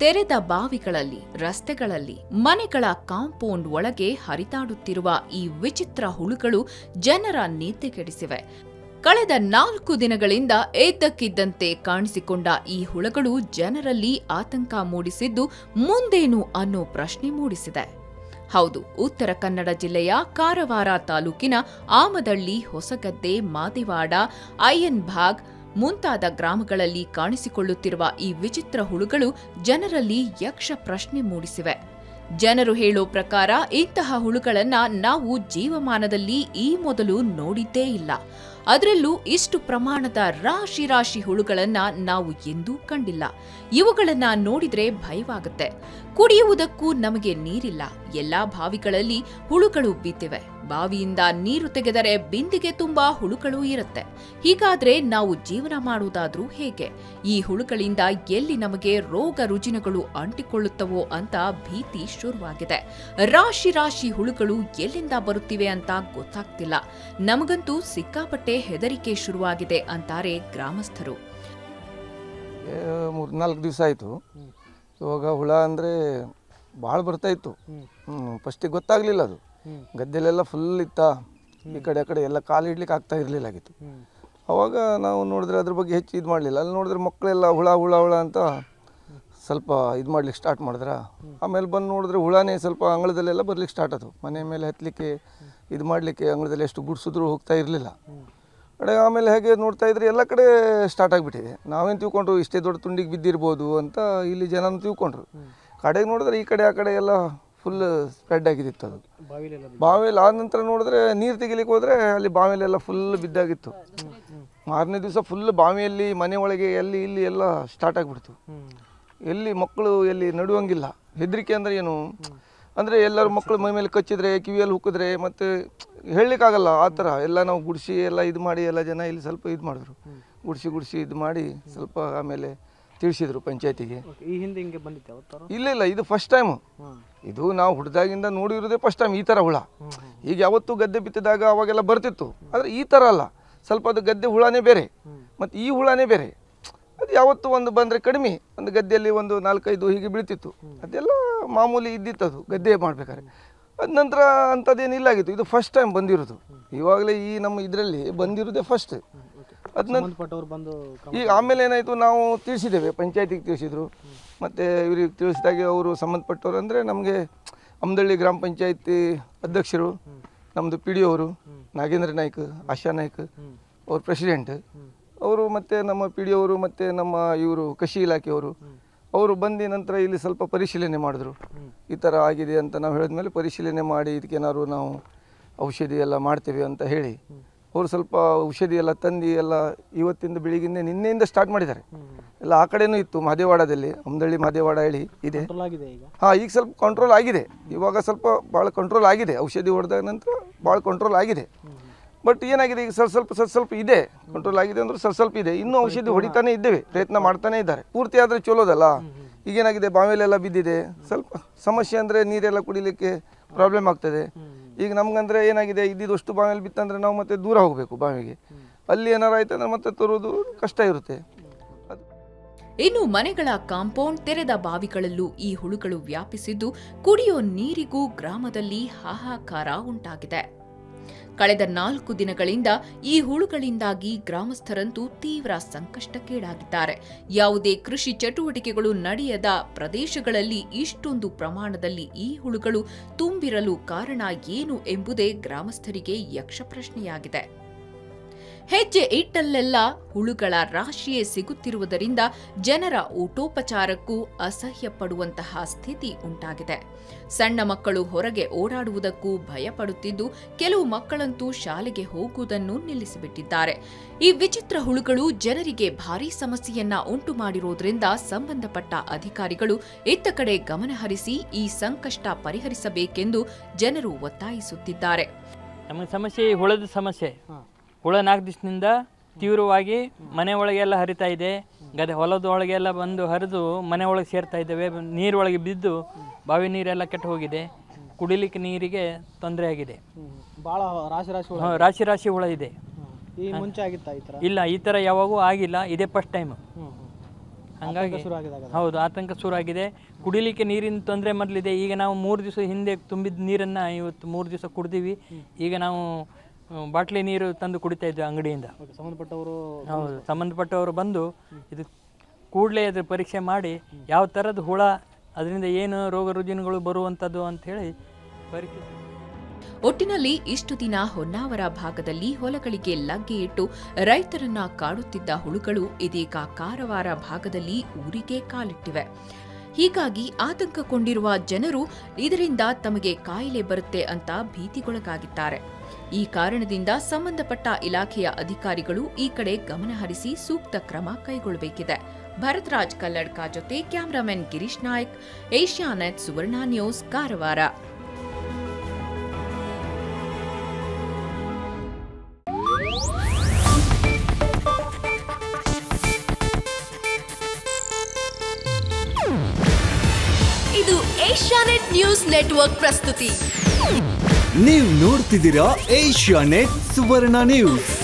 ತೆರೆದ ಬಾವಿಗಳಲ್ಲಿ ರಸ್ತೆಗಳಲ್ಲಿ ಮನೆಗಳ ಕಾಂಪೌಂಡ್ ಒಳಗೆ ಹರಿದಾಡುತ್ತಿರುವ ಈ ವಿಚಿತ್ರ ಹುಳುಗಳು ಜನರ ನಿದ್ದೆಗೆಡಿಸಿವೆ ಕಳೆದ ನಾಲ್ಕು ದಿನಗಳಿಂದ ಏತಕ್ಕಿದ್ದಂತೆ ಕಾಣಿಸಿಕೊಂಡ ಈ ಹುಳಗಳು ಜನರಲ್ಲಿ ಆತಂಕ ಮೂಡಿಸಿದ್ದು ಮುಂದೇನು ಅನ್ನೋ ಪ್ರಶ್ನೆ ಮೂಡಿಸಿದೆ ಹೌದು ಉತ್ತರ ಕನ್ನಡ ಜಿಲ್ಲೆಯ ಕಾರವಾರ ತಾಲೂಕಿನ ಆಮದಳ್ಳಿ ಹೊಸಗದ್ದೆ ಮಾದಿವಾಡ ಐಎನ್ ಭಾಗ್ ಮುಂತಾದ ಗ್ರಾಮಗಳಲ್ಲಿ ಕಾಣಿಸಿಕೊಳ್ಳುತ್ತಿರುವ ಈ ವಿಚಿತ್ರ ಹುಳುಗಳು ಜನರಲ್ಲಿ ಯಕ್ಷ ಪ್ರಶ್ನೆ ಮೂಡಿಸಿವೆ ಜನರು ಹೇಳೋ ಪ್ರಕಾರ ಇಂತಹ ಹುಳುಗಳನ್ನ ನಾವು ಜೀವಮಾನದಲ್ಲಿ ಈ ಮೊದಲು ನೋಡಿದ್ದೇ ಇಲ್ಲ ಅದರಲ್ಲೂ ಇಷ್ಟು ಪ್ರಮಾಣದ ರಾಶಿ ರಾಶಿ ಹುಳುಗಳನ್ನ ನಾವು ಎಂದೂ ಕಂಡಿಲ್ಲ ಇವುಗಳನ್ನ ನೋಡಿದ್ರೆ ಭಯವಾಗುತ್ತೆ ಕುಡಿಯುವುದಕ್ಕೂ ನಮಗೆ ನೀರಿಲ್ಲ ಎಲ್ಲಾ ಬಾವಿಗಳಲ್ಲಿ ಹುಳುಗಳು ಬಿದ್ದಿವೆ ಬಾವಿಯಿಂದ ನೀರು ತೆಗೆದರೆ ಬಿಂದಿಗೆ ತುಂಬಾ ಹುಳುಗಳು ಇರುತ್ತೆ ಹೀಗಾದ್ರೆ ನಾವು ಜೀವನ ಮಾಡುವುದಾದ್ರೂ ಹೇಗೆ ಈ ಹುಳುಗಳಿಂದ ಎಲ್ಲಿ ನಮಗೆ ರೋಗ ರುಜಿನಗಳು ಅಂಟಿಕೊಳ್ಳುತ್ತವೋ ಅಂತ ಭೀತಿ ಶುರುವಾಗಿದೆ ರಾಶಿ ರಾಶಿ ಹುಳುಗಳು ಎಲ್ಲಿಂದ ಬರುತ್ತಿವೆ ಅಂತ ಗೊತ್ತಾಗ್ತಿಲ್ಲ ನಮಗಂತೂ ಸಿಕ್ಕಾಪಟ್ಟೆ ಹೆದರಿಕೆ ಶುರುವಾಗಿದೆ ಅಂತಾರೆ ಗ್ರಾಮಸ್ಥರು ಮೂರು ನಾಲ್ಕು ದಿವಸ ಆಯಿತು ಇವಾಗ ಹುಳ ಅಂದರೆ ಭಾಳ ಬರ್ತಾಯಿತ್ತು ಹ್ಞೂ ಫಸ್ಟಿಗೆ ಗೊತ್ತಾಗಲಿಲ್ಲ ಅದು ಗದ್ದೆಲೆಲ್ಲ ಫುಲ್ ಇತ್ತ ಈ ಕಡೆ ಆ ಕಡೆ ಎಲ್ಲ ಕಾಲು ಇಡ್ಲಿಕ್ಕೆ ಆಗ್ತಾ ಇರಲಿಲ್ಲ ಆಗಿತ್ತು ಅವಾಗ ನಾವು ನೋಡಿದ್ರೆ ಅದ್ರ ಬಗ್ಗೆ ಹೆಚ್ಚು ಇದು ಮಾಡಲಿಲ್ಲ ಅಲ್ಲಿ ನೋಡಿದ್ರೆ ಮಕ್ಕಳೆಲ್ಲ ಹುಳ ಹುಳ ಹುಳ ಅಂತ ಸ್ವಲ್ಪ ಇದು ಮಾಡ್ಲಿಕ್ಕೆ ಸ್ಟಾರ್ಟ್ ಮಾಡಿದ್ರ ಆಮೇಲೆ ಬಂದು ನೋಡಿದ್ರೆ ಹುಳನೇ ಸ್ವಲ್ಪ ಅಂಗಳದಲ್ಲೆಲ್ಲ ಬರ್ಲಿಕ್ಕೆ ಸ್ಟಾರ್ಟ್ ಆದವು ಮನೆ ಮೇಲೆ ಹತ್ತಲಿಕ್ಕೆ ಇದು ಮಾಡಲಿಕ್ಕೆ ಅಂಗಳದಲ್ಲಿ ಎಷ್ಟು ಗುಡ್ಸಿದ್ರು ಹೋಗ್ತಾ ಇರಲಿಲ್ಲ ಕಡೆ ಆಮೇಲೆ ಹೇಗೆ ನೋಡ್ತಾ ಇದ್ರೆ ಎಲ್ಲ ಕಡೆ ಸ್ಟಾರ್ಟ್ ಆಗಿಬಿಟ್ಟಿದೆ ನಾವೇನು ತಿಳ್ಕೊಂಡ್ರು ಇಷ್ಟೇ ದೊಡ್ಡ ತುಂಡಿಗೆ ಬಿದ್ದಿರ್ಬೋದು ಅಂತ ಇಲ್ಲಿ ಜನನ ತಿಳ್ಕೊಂಡ್ರು ಕಡೆಗೆ ನೋಡಿದ್ರೆ ಈ ಕಡೆ ಆ ಕಡೆ ಎಲ್ಲ ಫುಲ್ ಸ್ಪ್ರೆಡ್ ಆಗಿದ್ದಿತ್ತು ಅದು ಬಾವಿಯಲ್ಲಿ ಆದ ನಂತರ ನೋಡಿದ್ರೆ ನೀರು ತೆಗಿಲಿಕ್ಕೆ ಹೋದರೆ ಅಲ್ಲಿ ಬಾವಿಯಲ್ಲೆಲ್ಲ ಫುಲ್ ಬಿದ್ದಾಗಿತ್ತು ಮಾರನೇ ದಿವಸ ಫುಲ್ ಬಾವಿಯಲ್ಲಿ ಮನೆ ಒಳಗೆ ಎಲ್ಲಿ ಇಲ್ಲಿ ಎಲ್ಲ ಸ್ಟಾರ್ಟ್ ಆಗಿಬಿಡ್ತು ಎಲ್ಲಿ ಮಕ್ಕಳು ಎಲ್ಲಿ ನಡುವಂಗಿಲ್ಲ ಹೆದರಿಕೆ ಅಂದರೆ ಏನು ಅಂದರೆ ಎಲ್ಲರೂ ಮಕ್ಕಳು ಮೈ ಮೇಲೆ ಕಚ್ಚಿದ್ರೆ ಕಿವಿಯಲ್ಲಿ ಹುಕ್ಕಿದ್ರೆ ಮತ್ತು ಹೇಳಲಿಕ್ಕಾಗಲ್ಲ ಆ ಥರ ಎಲ್ಲ ನಾವು ಗುಡಿಸಿ ಎಲ್ಲ ಇದು ಮಾಡಿ ಎಲ್ಲ ಜನ ಇಲ್ಲಿ ಸ್ವಲ್ಪ ಇದು ಮಾಡಿದ್ರು ಗುಡಿಸಿ ಗುಡಿಸಿ ಇದು ಮಾಡಿ ಸ್ವಲ್ಪ ಆಮೇಲೆ ತಿಳಿಸಿದ್ರು ಪಂಚಾಯತಿಗೆ ಈ ಹಿಂದೆ ಹಿಂಗೆ ಬಂದಿತ್ತು ಯಾವತ್ತಾರು ಇಲ್ಲ ಇಲ್ಲ ಇದು ಫಸ್ಟ್ ಟೈಮು ಇದು ನಾವು ಹುಡ್ದಾಗಿಂದ ನೋಡಿರೋದೇ ಫಸ್ಟ್ ಟೈಮ್ ಈ ಥರ ಹುಳ ಈಗ ಯಾವತ್ತೂ ಗದ್ದೆ ಬಿತ್ತಿದಾಗ ಅವಾಗೆಲ್ಲ ಬರ್ತಿತ್ತು ಆದರೆ ಈ ಥರ ಅಲ್ಲ ಸ್ವಲ್ಪ ಅದು ಗದ್ದೆ ಹುಳನೇ ಬೇರೆ ಮತ್ತು ಈ ಹುಳನೇ ಬೇರೆ ಅದು ಯಾವತ್ತೂ ಒಂದು ಬಂದರೆ ಕಡಿಮೆ ಒಂದು ಗದ್ದೆಯಲ್ಲಿ ಒಂದು ನಾಲ್ಕೈದು ಹೀಗೆ ಬೀಳ್ತಿತ್ತು ಅದೆಲ್ಲ ಮಾಮೂಲಿ ಇದ್ದಿತ್ತು ಅದು ಗದ್ದೆ ಮಾಡ್ಬೇಕಾದ್ರೆ ಅದ ನಂತರ ಅಂಥದ್ದೇನಿಲ್ಲ ಆಗಿತ್ತು ಇದು ಫಸ್ಟ್ ಟೈಮ್ ಬಂದಿರೋದು ಇವಾಗಲೇ ಈ ನಮ್ಮ ಇದರಲ್ಲಿ ಬಂದಿರೋದೇ ಫಸ್ಟ್ ಅದ ನಂತರ ಸಂಬಂಧಪಟ್ಟವ್ರು ಬಂದು ಕ್ರಮ ಈಗ ಆಮೇಲೆ ಏನಾಯಿತು ನಾವು ತಿಳಿಸಿದ್ದೇವೆ ಪಂಚಾಯತಿಗೆ ತಿಳಿಸಿದ್ರು ಮತ್ತು ಇವ್ರಿಗೆ ತಿಳಿಸಿದಾಗೆ ಅವರು ಸಂಬಂಧಪಟ್ಟವ್ರು ಅಂದರೆ ನಮಗೆ ಅಮದಳ್ಳಿ ಗ್ರಾಮ ಪಂಚಾಯತಿ ಅಧ್ಯಕ್ಷರು ನಮ್ಮದು ಪಿ ಡಿ ಅವರು ನಾಗೇಂದ್ರ ನಾಯ್ಕ ಆಶಾ ನಾಯ್ಕ ಅವ್ರ ಪ್ರೆಸಿಡೆಂಟ್ ಅವರು ಮತ್ತು ನಮ್ಮ ಪಿ ಡಿ ಅವರು ಮತ್ತು ನಮ್ಮ ಇವರು ಕೃಷಿ ಇಲಾಖೆಯವರು ಅವರು ಬಂದ ನಂತರ ಇಲ್ಲಿ ಸ್ವಲ್ಪ ಪರಿಶೀಲನೆ ಮಾಡಿದ್ರು ಈ ಥರ ಆಗಿದೆ ಅಂತ ನಾವು ಹೇಳಿದ್ಮೇಲೆ ಪರಿಶೀಲನೆ ಮಾಡಿ ಇದಕ್ಕೇನಾದ್ರು ನಾವು ಔಷಧಿ ಎಲ್ಲ ಮಾಡ್ತೇವೆ ಅಂತ ಹೇಳಿ ಅವರು ಸ್ವಲ್ಪ ಔಷಧಿ ಎಲ್ಲ ತಂದು ಎಲ್ಲ ಇವತ್ತಿಂದ ಬೆಳಿಗ್ಗಿಂದ ನಿನ್ನೆಯಿಂದ ಸ್ಟಾರ್ಟ್ ಮಾಡಿದ್ದಾರೆ ಎಲ್ಲ ಆ ಕಡೆನೂ ಇತ್ತು ಮಹದೇವಾಡದಲ್ಲಿ ಅಮದಳ್ಳಿ ಮಹದೇವಾಡ ಹೇಳಿ ಇದೆ ಕಂಟ್ರೋಲ್ ಆಗಿದೆ ಈಗ ಹಾಂ ಈಗ ಸ್ವಲ್ಪ ಕಂಟ್ರೋಲ್ ಆಗಿದೆ ಇವಾಗ ಸ್ವಲ್ಪ ಭಾಳ ಕಂಟ್ರೋಲ್ ಆಗಿದೆ ಔಷಧಿ ಹೊಡೆದ ನಂತರ ಭಾಳ ಕಂಟ್ರೋಲ್ ಆಗಿದೆ ಬಟ್ ಏನಾಗಿದೆ ಈಗ ಸ್ವಲ್ಪ ಸ್ವಲ್ಪ ಸ್ವಲ್ಪ ಸ್ವಲ್ಪ ಇದೆ ಕಂಟ್ರೋಲ್ ಆಗಿದೆ ಅಂದ್ರೆ ಸ್ವಲ್ಪ ಸ್ವಲ್ಪ ಇದೆ ಇನ್ನೂ ಔಷಧಿ ಹೊಡಿತಾನೆ ಇದ್ದೇವೆ ಪ್ರಯತ್ನ ಮಾಡ್ತಾನೆ ಇದ್ದಾರೆ ಪೂರ್ತಿ ಆದರೆ ಚಲೋದಲ್ಲ ಈಗೇನಾಗಿದೆ ಬಾವಿಲೆಲ್ಲ ಬಿದ್ದಿದೆ ಸ್ವಲ್ಪ ಸಮಸ್ಯೆ ಅಂದರೆ ನೀರೆಲ್ಲ ಕುಡಿಲಿಕ್ಕೆ ಪ್ರಾಬ್ಲಮ್ ಆಗ್ತದೆ ಈಗ ನಮ್ಗಂದ್ರೆ ಏನಾಗಿದೆ ಇದ್ದಿದ್ದಷ್ಟು ಬಾವಿಯಲ್ಲಿ ಬಿತ್ತಂದ್ರೆ ನಾವು ಮತ್ತೆ ದೂರ ಹೋಗಬೇಕು ಬಾವಿಗೆ ಅಲ್ಲಿ ಏನಾರು ಆಯ್ತು ಅಂದ್ರೆ ಮತ್ತೆ ತರೋದು ಕಷ್ಟ ಇರುತ್ತೆ ಅದು ಇನ್ನು ಮನೆಗಳ ಕಾಂಪೌಂಡ್ ತೆರೆದ ಬಾವಿಗಳಲ್ಲೂ ಈ ಹುಳುಗಳು ವ್ಯಾಪಿಸಿದ್ದು ಕುಡಿಯೋ ನೀರಿಗೂ ಗ್ರಾಮದಲ್ಲಿ ಹಾಹಾಕಾರ ಉಂಟಾಗಿದೆ ಕಳೆದ ನಾಲ್ಕು ದಿನಗಳಿಂದ ಈ ಹುಳುಗಳಿಂದಾಗಿ ಗ್ರಾಮಸ್ಥರಂತೂ ತೀವ್ರ ಸಂಕಷ್ಟಕ್ಕೀಡಾಗಿದ್ದಾರೆ ಯಾವುದೇ ಕೃಷಿ ಚಟುವಟಿಕೆಗಳು ನಡೆಯದ ಪ್ರದೇಶಗಳಲ್ಲಿ ಇಷ್ಟೊಂದು ಪ್ರಮಾಣದಲ್ಲಿ ಈ ಹುಳುಗಳು ತುಂಬಿರಲು ಕಾರಣ ಏನು ಎಂಬುದೇ ಗ್ರಾಮಸ್ಥರಿಗೆ ಯಕ್ಷ ಪ್ರಶ್ನೆಯಾಗಿದೆ ಹೆಜ್ಜೆ ಇಟ್ಟಲ್ಲೆಲ್ಲ ಹುಳುಗಳ ರಾಶಿಯೇ ಸಿಗುತ್ತಿರುವುದರಿಂದ ಜನರ ಊಟೋಪಚಾರಕ್ಕೂ ಅಸಹ್ಯ ಪಡುವಂತಹ ಸ್ಥಿತಿ ಉಂಟಾಗಿದೆ ಸಣ್ಣ ಮಕ್ಕಳು ಹೊರಗೆ ಓಡಾಡುವುದಕ್ಕೂ ಭಯಪಡುತ್ತಿದ್ದು ಕೆಲವು ಮಕ್ಕಳಂತೂ ಶಾಲೆಗೆ ಹೋಗುವುದನ್ನು ನಿಲ್ಲಿಸಿಬಿಟ್ಟಿದ್ದಾರೆ ಈ ವಿಚಿತ್ರ ಹುಳುಗಳು ಜನರಿಗೆ ಭಾರೀ ಸಮಸ್ಯೆಯನ್ನ ಉಂಟು ಮಾಡಿರೋದ್ರಿಂದ ಸಂಬಂಧಪಟ್ಟ ಅಧಿಕಾರಿಗಳು ಇತ್ತ ಕಡೆ ಗಮನಹರಿಸಿ ಈ ಸಂಕಷ್ಟ ಪರಿಹರಿಸಬೇಕೆಂದು ಜನರು ಒತ್ತಾಯಿಸುತ್ತಿದ್ದಾರೆ ನಮಗೆ ಸಮಸ್ಯೆ ಈ ಹುಳದ ಸಮಸ್ಯೆ ಹುಳ ನಾಲ್ಕು ದಿವಸದಿಂದ ತೀವ್ರವಾಗಿ ಮನೆ ಒಳಗೆಲ್ಲ ಹರಿತಾ ಇದೆ ಗದೆ ಹೊಲದ ಒಳಗೆಲ್ಲ ಬಂದು ಹರಿದು ಮನೆ ಒಳಗೆ ಸೇರ್ತಾ ಇದ್ದಾವೆ ನೀರೊಳಗೆ ಬಿದ್ದು ಬಾವಿ ನೀರೆಲ್ಲ ಕೆಟ್ಟು ಹೋಗಿದೆ ಕುಡಿಲಿಕ್ಕೆ ನೀರಿಗೆ ತೊಂದರೆ ಆಗಿದೆ ಭಾಳ ರಾಶಿ ರಾಶಿ ಹುಳ ಹ್ಮ್, ರಾಶಿ ರಾಶಿ ಹುಳ ಇದೆ ಹ್ಮ್. ಈ ಮುಂಚೆ ಆಗಿತ್ತಾ ಈ ಥರ ಇಲ್ಲ ಈ ಥರ ಯಾವಾಗೂ ಆಗಿಲ್ಲ ಇದೇ ಫಸ್ಟ್ ಟೈಮ್ ಹ್ಮ್ ಹ್ಮ್. ಹಾಗಾಗಿ ಶುರು ಆಗಿದಾಗ ಹೌದು ಆತಂಕ ಶುರುವಾಗಿದೆ ಕುಡಿಲಿಕ್ಕೆ ನೀರಿನ ತೊಂದರೆ ಮೊದಲಿದೆ ಈಗ ನಾವು ಮೂರು ದಿವಸ ಹಿಂದೆ ತುಂಬಿದ ನೀರನ್ನು ಇವತ್ತು ಮೂರು ದಿವಸ ಕುಡ್ದೀವಿ ಈಗ ನಾವು ಆ, ಬಾಟ್ಲಿ ನೀರು ತಂದು ಕುಡಿತಾ ಇದ್ವಿ ಅಂಗಡಿಯಿಂದ ಓಕೆ ಸಂಬಂಧಪಟ್ಟವರು ಹೌದು ಸಂಬಂಧಪಟ್ಟವರು ಬಂದು ಇದು ಕೂಡಲೇ ಅದ್ರ ಪರೀಕ್ಷೆ ಮಾಡಿ ಯಾವ ಥರದ ಹುಳ ಅದರಿಂದ ಏನು ರೋಗ ರುಜಿನಗಳು ಬರುವಂಥದ್ದು ಅಂತ ಹೇಳಿ ಪರೀಕ್ಷೆ ಒಟ್ಟಿನಲ್ಲಿ ಇಷ್ಟು ದಿನ ಹೊನ್ನಾವರ ಭಾಗದಲ್ಲಿ ಹೊಲಗಳಿಗೆ ಲಗ್ಗೆ ಇಟ್ಟು ರೈತರನ್ನ ಕಾಡುತ್ತಿದ್ದ ಹುಳುಗಳು ಇದೀಗ ಕಾರವಾರ ಭಾಗದಲ್ಲಿ ಊರಿಗೆ ಕಾಲಿಟ್ಟಿವೆ ಹೀಗಾಗಿ ಆತಂಕಗೊಂಡಿರುವ ಜನರು ಇದರಿಂದ ತಮಗೆ ಕಾಯಿಲೆ ಬರುತ್ತೆ ಅಂತ ಭೀತಿಗೊಳಗಾಗಿದ್ದಾರೆ ಈ ಕಾರಣದಿಂದ ಸಂಬಂಧಪಟ್ಟ ಇಲಾಖೆಯ ಅಧಿಕಾರಿಗಳು ಈ ಕಡೆ ಗಮನ ಹರಿಸಿ ಸೂಕ್ತ ಕ್ರಮ ಕೈಗೊಳ್ಳಬೇಕಿದೆ ಭರತ್ರಾಜ್ ಕಲ್ಲಡ್ಕ ಜೊತೆ ಕ್ಯಾಮರಾಮನ್ ಗಿರೀಶ್ ನಾಯ್ಕ್ ಏಷ್ಯಾನೆಟ್ ಸುವರ್ಣ ನ್ಯೂಸ್ ಕಾರವಾರ ಇದು ಏಷ್ಯಾನೆಟ್ ನ್ಯೂಸ್ ನೆಟ್ವರ್ಕ್ ಪ್ರಸ್ತುತಿ ನೀವು ನೋಡ್ತಿದ್ದೀರಾ ಏಷ್ಯಾ ನೆಟ್ ಸುವರ್ಣ ನ್ಯೂಸ್